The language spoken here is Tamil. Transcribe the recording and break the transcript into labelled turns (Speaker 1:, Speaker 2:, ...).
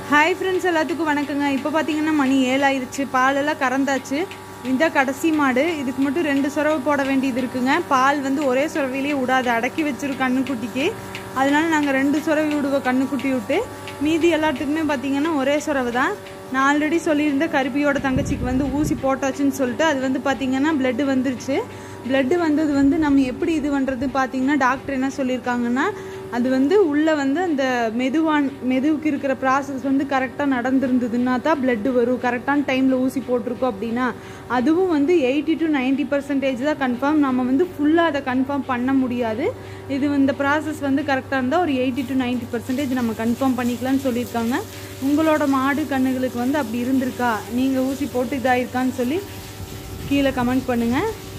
Speaker 1: ஹாய் ஃப்ரெண்ட்ஸ் எல்லாத்துக்கும் வணக்கங்க இப்போ பார்த்தீங்கன்னா மணி ஏழாயிருச்சு பாலெல்லாம் கறந்தாச்சு இந்த கடைசி மாடு இதுக்கு மட்டும் ரெண்டு சொரவை போட வேண்டியது இருக்குங்க பால் வந்து ஒரே சொரவையிலேயே விடாது அடக்கி வச்சிரும் கண்ணுக்குட்டிக்கு அதனால நாங்கள் ரெண்டு சொரவை விடுவோம் கண்ணுக்குட்டி விட்டு மீதி எல்லாத்துக்குமே பார்த்தீங்கன்னா ஒரே சொரவை தான் நான் ஆல்ரெடி சொல்லியிருந்தேன் கருப்பியோட தங்கச்சிக்கு வந்து ஊசி போட்டாச்சுன்னு சொல்லிட்டு அது வந்து பார்த்தீங்கன்னா பிளட்டு வந்துருச்சு பிளட்டு வந்தது வந்து நம்ம எப்படி இது பண்ணுறது பார்த்தீங்கன்னா டாக்டர் என்ன சொல்லியிருக்காங்கன்னா அது வந்து உள்ளே வந்து அந்த மெதுவான் மெதுவுக்கு இருக்கிற ப்ராசஸ் வந்து கரெக்டாக நடந்திருந்ததுன்னா தான் பிளட்டு வரும் கரெக்டான டைமில் ஊசி போட்டிருக்கோம் அப்படின்னா அதுவும் வந்து எயிட்டி டு நைன்ட்டி பர்சன்டேஜ் தான் கன்ஃபார்ம் நம்ம வந்து ஃபுல்லாக அதை கன்ஃபார்ம் பண்ண முடியாது இது இந்த ப்ராசஸ் வந்து கரெக்டாக இருந்தால் ஒரு எயிட்டி டு நைன்ட்டி பர்சன்டேஜ் நம்ம கன்ஃபார்ம் பண்ணிக்கலாம்னு சொல்லியிருக்காங்க உங்களோட மாடு கண்ணுகளுக்கு வந்து அப்படி இருந்திருக்கா நீங்கள் ஊசி போட்டு இதாயிருக்கான்னு சொல்லி கீழே கமெண்ட் பண்ணுங்கள்